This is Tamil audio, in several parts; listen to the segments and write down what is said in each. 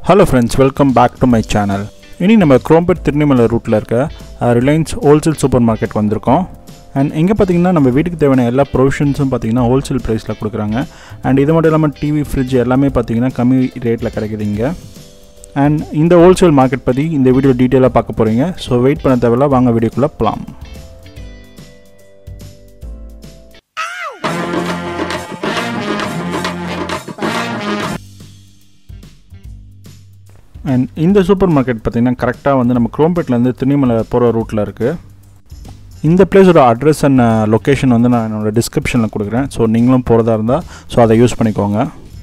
hello friends welcome back to my channel இனி நம்ம குரோம்பேட் திருநெல்வேலி ரூட்டில் இருக்க ரிலையன்ஸ் ஹோல்சேல் சூப்பர் மார்க்கெட் வந்திருக்கோம் அண்ட் இங்கே பார்த்தீங்கன்னா நம்ம வீட்டுக்கு தேவையான எல்லா ப்ரொவிஷன்ஸும் பார்த்தீங்கன்னா ஹோல்சேல் ப்ரைஸில் கொடுக்குறாங்க அண்ட் இது மட்டும் இல்லாமல் டிவி ஃப்ரிட்ஜ் எல்லாமே பார்த்தீங்கன்னா கம்மி ரேட்டில் கிடைக்குது இங்கே அண்ட் இந்த ஹோல்சேல் மார்க்கெட் பற்றி இந்த வீடியோ டீட்டெயிலாக பார்க்க போகிறீங்க ஸோ வெயிட் பண்ண தேவையில்ல வாங்க வீடியோக்குள்ளே போகலாம் அண்ட் இந்த சூப்பர் மார்க்கெட் பார்த்திங்கன்னா கரெக்டாக வந்து நம்ம குரோம்பேட்லேருந்து திருநெல்வேலி போகிற ரூட்டில் இருக்குது இந்த பிளேஸோட அட்ரஸ் அண்ட் லொக்கேஷன் வந்து நான் என்னோடய டிஸ்கிரிப்ஷனில் கொடுக்குறேன் ஸோ நீங்களும் போகிறதா இருந்தால் ஸோ அதை யூஸ் பண்ணிக்கோங்க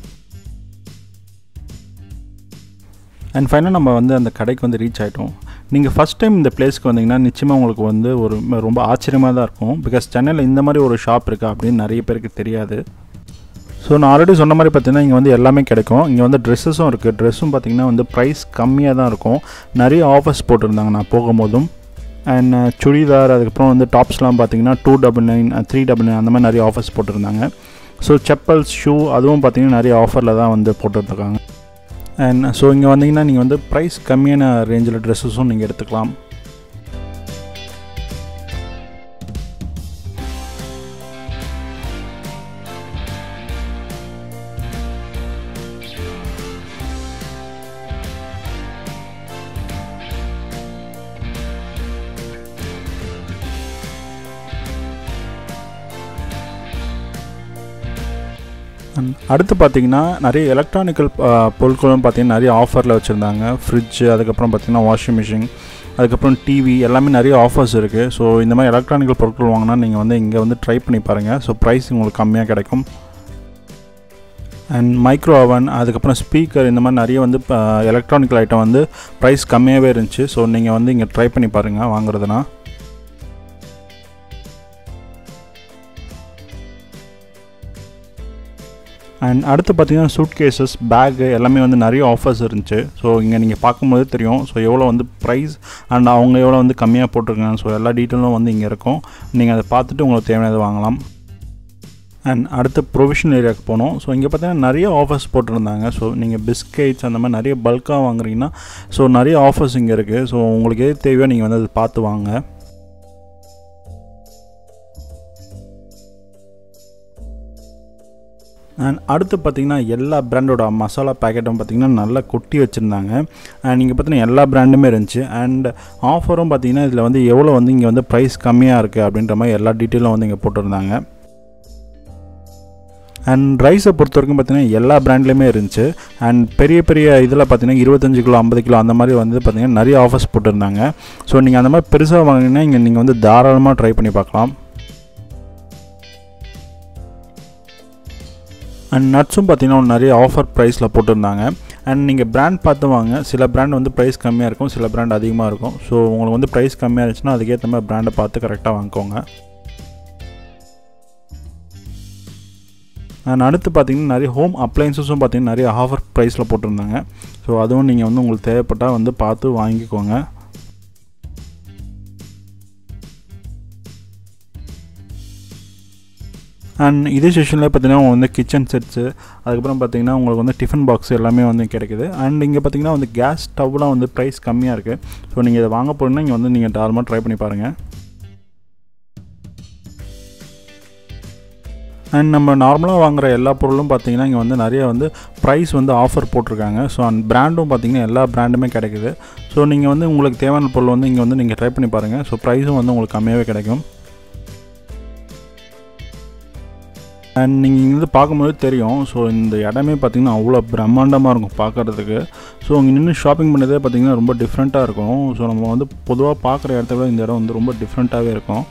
அண்ட் ஃபைனலாக நம்ம வந்து அந்த கடைக்கு வந்து ரீச் ஆகிட்டோம் நீங்கள் ஃபஸ்ட் டைம் இந்த பிளேஸ்க்கு வந்தீங்கன்னா நிச்சயமாக உங்களுக்கு வந்து ஒரு ரொம்ப ஆச்சரியமாக தான் இருக்கும் பிகாஸ் சென்னையில் இந்த மாதிரி ஒரு ஷாப் இருக்கா அப்படின்னு நிறைய பேருக்கு தெரியாது ஸோ நான் ஆல்ரெடி சொன்ன மாதிரி பார்த்தீங்கன்னா இங்கே வந்து எல்லாமே கிடைக்கும் இங்கே வந்து ட்ரெஸ்ஸஸும் இருக்குது ட்ரெஸ்ஸும் பார்த்திங்கன்னா வந்து ப்ரைஸ் கம்மியாக தான் இருக்கும் நிறைய ஆஃபர்ஸ் போட்டிருந்தாங்க நான் போகும்போதும் அண்ட் சுடிதார் அதுக்கப்புறம் வந்து டாப்ஸ்லாம் பார்த்தீங்கன்னா two double nine three double nine அந்த மாதிரி நிறைய ஆஃபர்ஸ் போட்டிருந்தாங்க ஸோ செப்பல்ஸ் ஷூ அதுவும் பார்த்தீங்கன்னா நிறைய ஆஃபரில் தான் வந்து போட்டுருக்காங்க அண்ட் ஸோ இங்கே வந்தீங்கன்னா நீங்கள் வந்து ப்ரைஸ் கம்மியான ரேஞ்சில் ட்ரெஸ்ஸஸும் நீங்கள் எடுத்துக்கலாம் அடுத்து பார்த்தீங்கன்னா நிறைய எலக்ட்ரானிக்கல் பொருட்களும் பார்த்தீங்கன்னா நிறைய ஆஃபரில் வச்சுருந்தாங்க ஃப்ரிட்ஜு அதுக்கப்புறம் பார்த்தீங்கன்னா வாஷிங் மிஷின் அதுக்கப்புறம் டிவி எல்லாமே நிறைய ஆஃபர்ஸ் இருக்குது ஸோ இந்த மாதிரி எலக்ட்ரானிக்கல் பொருட்கள் வாங்கினா நீங்கள் வந்து இங்கே வந்து ட்ரை பண்ணி பாருங்கள் ஸோ ப்ரைஸ் உங்களுக்கு கம்மியாக கிடைக்கும் அண்ட் மைக்ரோ ஓவன் அதுக்கப்புறம் ஸ்பீக்கர் இந்த மாதிரி நிறைய வந்து எலக்ட்ரானிக்கல் ஐட்டம் வந்து ப்ரைஸ் கம்மியாகவே இருந்துச்சு ஸோ நீங்கள் வந்து இங்கே ட்ரை பண்ணி பாருங்கள் வாங்குறதுனா அண்ட் அடுத்து பார்த்தீங்கன்னா சூட் கேசஸ் பேக்கு எல்லாமே வந்து நிறைய ஆஃபர்ஸ் இருந்துச்சு ஸோ இங்கே நீங்கள் பார்க்கும்போது தெரியும் ஸோ எவ்வளோ வந்து ப்ரைஸ் அண்ட் அவங்க எவ்வளோ வந்து கம்மியாக போட்டிருக்காங்க ஸோ எல்லா டீட்டெயிலும் வந்து இங்கே இருக்கும் நீங்கள் அதை பார்த்துட்டு உங்களுக்கு தேவையானது வாங்கலாம் அண்ட் அடுத்து ப்ரொவிஷனல் ஏரியாவுக்கு போனோம் ஸோ இங்கே பார்த்தீங்கன்னா நிறைய ஆஃபர்ஸ் போட்டிருந்தாங்க ஸோ நீங்கள் பிஸ்கெட்ஸ் அந்த மாதிரி நிறைய பல்காக வாங்குறீங்கன்னா ஸோ நிறைய ஆஃபர்ஸ் இங்கே இருக்குது ஸோ உங்களுக்கு எது தேவையோ நீங்கள் வந்து அதை பார்த்து வாங்க அண்ட் அடுத்து பார்த்திங்கன்னா எல்லா பிராண்டோட மசாலா பேக்கெட்டும் பார்த்திங்கன்னா நல்லா கொட்டி வச்சுருந்தாங்க அண்ட் இங்கே பார்த்தீங்கன்னா எல்லா பிராண்டுமே இருந்துச்சு அண்ட் ஆஃபரும் பார்த்திங்கன்னா இதில் வந்து எவ்வளோ வந்து இங்கே வந்து ப்ரைஸ் கம்மியாக இருக்குது அப்படின்ற மாதிரி எல்லா டீட்டெயிலும் வந்து இங்கே போட்டிருந்தாங்க அண்ட் ரைஸை பொறுத்த வரைக்கும் பார்த்திங்கன்னா எல்லா பிராண்ட்லேயுமே இருந்துச்சு அண்ட் பெரிய பெரிய இதில் பார்த்திங்கன்னா இருபத்தஞ்சு கிலோ ஐம்பது கிலோ அந்த மாதிரி வந்து பார்த்திங்கன்னா நிறைய ஆஃபர்ஸ் போட்டிருந்தாங்க ஸோ நீங்கள் அந்த மாதிரி பெருசாக வாங்கினீங்கன்னா இங்கே நீங்கள் வந்து தாராளமாக ட்ரை பண்ணி பார்க்கலாம் அண்ட் நட்ஸும் பார்த்தீங்கன்னா நிறைய ஆஃபர் ப்ரைஸில் போட்டிருந்தாங்க அண்ட் நீங்கள் பிராண்ட் பார்த்து வாங்க சில பிராண்ட் வந்து ப்ரைஸ் கம்மியாக இருக்கும் சில பிராண்ட் அதிகமாக இருக்கும் ஸோ உங்களுக்கு வந்து ப்ரைஸ் கம்மியாக இருந்துச்சுன்னா அதுக்கேற்ற மாதிரி பிராண்டை பார்த்து கரெக்டாக வாங்கிக்கோங்க அண்ட் அடுத்து பார்த்தீங்கன்னா நிறைய ஹோம் அப்ளைன்சஸும் பார்த்தீங்கன்னா நிறைய ஆஃபர் ப்ரைஸில் போட்டிருந்தாங்க ஸோ அதுவும் நீங்கள் வந்து உங்களுக்கு தேவைப்பட்டால் வந்து பார்த்து வாங்கிக்கோங்க அண்ட் இதே செஷனில் பார்த்தீங்கன்னா வந்து கிச்சன் செட்ஸு அதுக்கப்புறம் பார்த்தீங்கன்னா உங்களுக்கு வந்து டிஃபன் பாக்ஸ் எல்லாமே வந்து கிடைக்குது அண்ட் இங்கே பார்த்தீங்கன்னா வந்து கேஸ் ஸ்டவ்லாம் வந்து ப்ரைஸ் கம்மியாக இருக்குது ஸோ நீங்கள் இதை வாங்க போகிறீங்கன்னா இங்கே வந்து நீங்கள் தாராளமாக ட்ரை பண்ணி பாருங்கள் அண்ட் நம்ம நார்மலாக வாங்குகிற எல்லா பொருளும் பார்த்திங்கன்னா இங்கே வந்து நிறைய வந்து ப்ரைஸ் வந்து ஆஃபர் போட்டிருக்காங்க ஸோ அண்ட் பிராண்டும் பார்த்திங்கன்னா எல்லா பிராண்டுமே கிடைக்குது ஸோ நீங்கள் வந்து உங்களுக்கு தேவையான பொருள் வந்து இங்கே வந்து நீங்கள் ட்ரை பண்ணி பாருங்கள் ஸோ ப்ரைஸும் வந்து உங்களுக்கு கம்மியாகவே கிடைக்கும் அண்ட் நீங்கள் இங்கே பார்க்கும்போது தெரியும் ஸோ இந்த இடமே பார்த்திங்கன்னா அவ்வளோ பிரம்மாண்டமாக இருக்கும் பார்க்குறதுக்கு ஸோ இங்கே நின்று ஷாப்பிங் பண்ணதே பார்த்திங்கன்னா ரொம்ப டிஃப்ரெண்ட்டாக இருக்கும் ஸோ நம்ம வந்து பொதுவாக பார்க்குற இடத்த விட இந்த இடம் வந்து ரொம்ப டிஃப்ரெண்ட்டாகவே இருக்கும்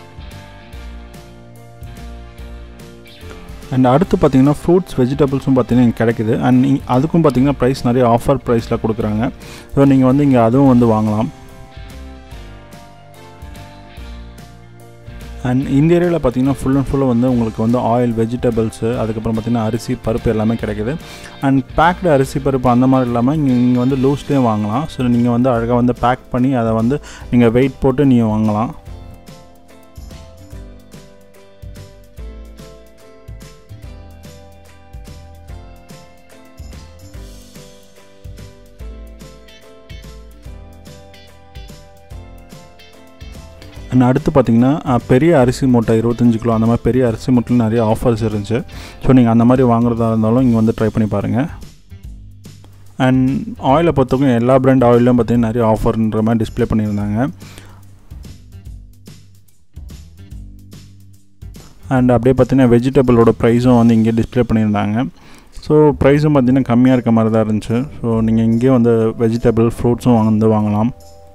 அண்ட் அடுத்து பார்த்திங்கன்னா ஃப்ரூட்ஸ் வெஜிடபிள்ஸும் பார்த்திங்கன்னா இங்கே கிடைக்குது அண்ட் அதுக்கும் பார்த்திங்கன்னா ப்ரைஸ் நிறைய ஆஃபர் ப்ரைஸில் கொடுக்குறாங்க ஸோ நீங்கள் வந்து இங்கே அதுவும் வந்து வாங்கலாம் அண்ட் இந்த ஏரியாவில் பார்த்தீங்கன்னா ஃபுல் அண்ட் ஃபுல்லாக வந்து உங்களுக்கு வந்து ஆயில் வெஜிடபிள்ஸு அதுக்கப்புறம் பார்த்திங்கன்னா அரிசி பருப்பு எல்லாமே கிடைக்குது அண்ட் பேக்டு அரிசி பருப்பு அந்த மாதிரி இல்லாமல் இங்கே நீங்கள் வந்து லூஸ்லேயே வாங்கலாம் ஸோ நீங்கள் வந்து அழகாக வந்து பேக் பண்ணி அதை வந்து நீங்கள் வெயிட் போட்டு நீங்கள் வாங்கலாம் அண்ட் அடுத்து பார்த்தீங்கன்னா அஹ், பெரிய அரிசி மூட்டை இருபத்தஞ்சு கிலோ அந்த மாதிரி பெரிய அரிசி மூட்டையில் நிறைய ஆஃபர்ஸ் இருந்துச்சு ஸோ நீங்கள் அந்த மாதிரி வாங்குறதா இருந்தாலும் இங்கே வந்து ட்ரை பண்ணி பாருங்கள் அண்ட் ஆயிலை பொறுத்தவரைக்கும் எல்லா பிராண்ட் ஆயிலும் பார்த்தீங்கன்னா நிறைய ஆஃபர்ன்ற மாதிரி டிஸ்ப்ளே பண்ணியிருந்தாங்க அண்ட் அப்படியே பார்த்தீங்கன்னா வெஜிடபிளோட ப்ரைஸும் வந்து இங்கே டிஸ்ப்ளே பண்ணியிருந்தாங்க ஸோ ப்ரைஸும் பார்த்தீங்கன்னா கம்மியாக இருக்க மாதிரி தான் இருந்துச்சு ஸோ நீங்கள் இங்கேயே வந்து வெஜிடபிள் ஃப்ரூட்ஸும் வந்து வாங்கலாம்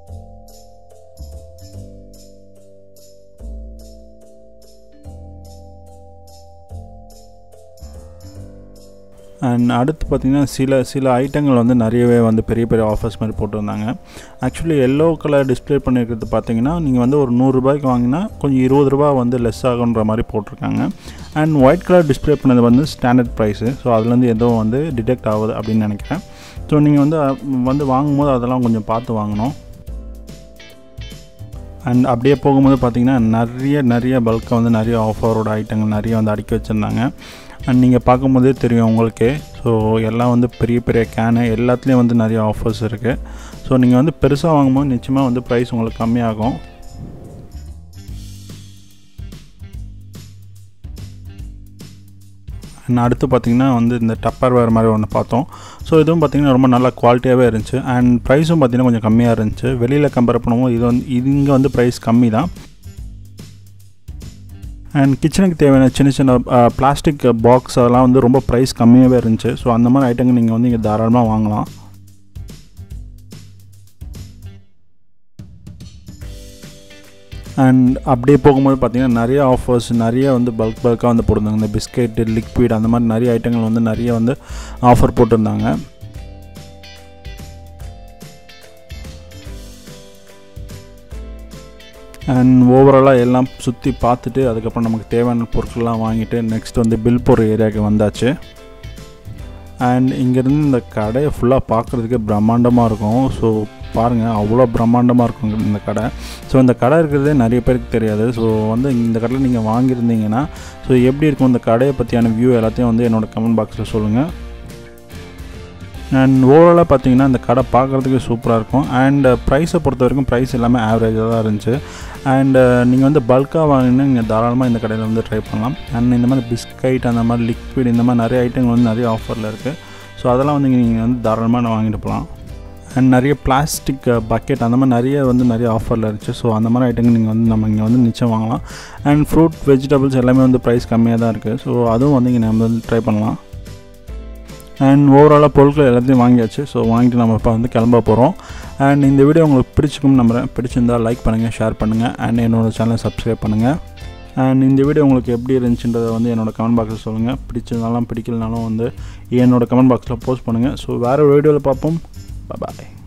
அண்ட் அடுத்து பார்த்திங்கன்னா சில சில ஐட்டங்கள் வந்து நிறையவே வந்து பெரிய பெரிய ஆஃபர்ஸ் மாதிரி போட்டிருந்தாங்க ஆக்சுவலி எல்லோ கலர் டிஸ்ப்ளே பண்ணியிருக்கிறது பார்த்தீங்கன்னா நீங்கள் வந்து ஒரு நூறுரூபாய்க்கு வாங்கினா கொஞ்சம் இருபது ரூபா வந்து லெஸ் ஆகுன்ற மாதிரி போட்டிருக்காங்க அண்ட் ஒயிட் கலர் டிஸ்ப்ளே பண்ணது வந்து ஸ்டாண்டர்ட் ப்ரைஸு ஸோ அதுலேருந்து எதுவும் வந்து டிடெக்ட் ஆகுது அப்படின்னு நினைக்கிறேன் ஸோ நீங்கள் வந்து அஹ், வந்து வாங்கும்போது அதெல்லாம் கொஞ்சம் பார்த்து வாங்கணும் அண்ட் அப்படியே போகும்போது பார்த்தீங்கன்னா நிறைய நிறைய பல்காக வந்து நிறைய ஆஃபரோட ஐட்டங்கள் நிறைய வந்து அடுக்கி வச்சுருந்தாங்க அண்ட் நீங்கள் பார்க்கும்போதே தெரியும் உங்களுக்கே ஸோ எல்லாம் வந்து பெரிய பெரிய கேனு எல்லாத்துலேயும் வந்து நிறைய ஆஃபர்ஸ் இருக்குது ஸோ நீங்கள் வந்து பெருசாக வாங்கும்போது நிச்சயமாக வந்து ப்ரைஸ் உங்களுக்கு கம்மியாகும் அண்ட் அடுத்து பார்த்திங்கன்னா வந்து இந்த டப்பர் வேறு மாதிரி ஒன்று பார்த்தோம் ஸோ இதுவும் பார்த்திங்கன்னா ரொம்ப நல்ல குவாலிட்டியாகவே இருந்துச்சு அண்ட் ப்ரைஸும் பார்த்திங்கன்னா கொஞ்சம் கம்மியாக இருந்துச்சு வெளியில் கம்பேர் பண்ணும்போது இது வந்து இது இங்கே வந்து ப்ரைஸ் கம்மி தான் அண்ட் கிச்சனுக்கு தேவையான சின்ன சின்ன பிளாஸ்டிக் பாக்ஸ் அதெல்லாம் வந்து ரொம்ப ப்ரைஸ் கம்மியாகவே இருந்துச்சு ஸோ அந்த மாதிரி ஐட்டங்கள் நீங்கள் வந்து இங்கே தாராளமாக வாங்கலாம் அண்ட் அப்படியே போகும்போது பார்த்தீங்கன்னா நிறைய ஆஃபர்ஸ் நிறைய வந்து பல்க் பல்காக வந்து போட்டிருந்தாங்க இந்த பிஸ்கெட்டு லிக்விட் அந்த மாதிரி நிறைய ஐட்டங்கள் வந்து நிறைய வந்து ஆஃபர் போட்டிருந்தாங்க அண்ட் ஓவராலாக எல்லாம் சுற்றி பார்த்துட்டு அதுக்கப்புறம் நமக்கு தேவையான பொருட்கள்லாம் வாங்கிட்டு நெக்ஸ்ட் வந்து பில் போடுற ஏரியாவுக்கு வந்தாச்சு அண்ட் இங்கேருந்து இந்த கடையை ஃபுல்லாக பார்க்குறதுக்கே பிரம்மாண்டமாக இருக்கும் ஸோ பாருங்கள் அவ்வளோ பிரம்மாண்டமாக இருக்கும் இந்த கடை ஸோ இந்த கடை இருக்கிறதே நிறைய பேருக்கு தெரியாது ஸோ வந்து இந்த கடையில் நீங்கள் வாங்கியிருந்தீங்கன்னா ஸோ எப்படி இருக்கும் இந்த கடையை பற்றியான வியூ எல்லாத்தையும் வந்து என்னோடய கமெண்ட் பாக்ஸில் சொல்லுங்கள் அண்ட் ஓவராலாக பார்த்தீங்கன்னா இந்த கடை பார்க்குறதுக்கு சூப்பராக இருக்கும் அண்ட் ப்ரைஸை பொறுத்த வரைக்கும் ப்ரைஸ் எல்லாமே ஆவரேஜாக தான் இருந்துச்சு அண்டு நீங்கள் வந்து பல்காக வாங்கினா நீங்கள் தாராளமாக இந்த கடையில் வந்து ட்ரை பண்ணலாம் அண்ட் இந்த மாதிரி பிஸ்கட் அந்த மாதிரி லிக்விட் இந்த மாதிரி நிறைய ஐட்டங்கள் வந்து நிறைய ஆஃபரில் இருக்குது ஸோ அதெல்லாம் வந்து நீங்கள் வந்து தாராளமாக வாங்கிட்டு போகலாம் அண்ட் நிறைய பிளாஸ்டிக் பக்கெட் அந்த மாதிரி நிறைய வந்து நிறைய ஆஃபரில் இருந்துச்சு ஸோ அந்த மாதிரி ஐட்டங்கள் நீங்கள் வந்து நம்ம இங்கே வந்து நிச்சயம் வாங்கலாம் அண்ட் ஃப்ரூட் வெஜிடபிள்ஸ் எல்லாமே வந்து ப்ரைஸ் கம்மியாக தான் இருக்குது ஸோ அதுவும் வந்து இங்கே நம்ம வந்து ட்ரை பண்ணலாம் அண்ட் ஓவராலாக பொருட்கள் எல்லாத்தையும் வாங்கியாச்சு ஸோ வாங்கிட்டு நம்ம இப்போ வந்து கிளம்ப போகிறோம் அண்ட் இந்த வீடியோ உங்களுக்கு பிடிச்சிக்கும் நம்புறேன் பிடிச்சிருந்தால் லைக் பண்ணுங்கள் ஷேர் பண்ணுங்கள் அண்ட் என்னோடய சேனலை சப்ஸ்கிரைப் பண்ணுங்கள் அண்ட் இந்த வீடியோ உங்களுக்கு எப்படி இருந்துச்சுன்றதை வந்து என்னோடய கமெண்ட் பாக்ஸில் சொல்லுங்கள் பிடிச்சதுனாலும் பிடிக்கலனாலும் வந்து என்னோடய கமெண்ட் பாக்ஸில் போஸ்ட் பண்ணுங்கள் ஸோ வேறு வீடியோவில் பார்ப்போம் பாய்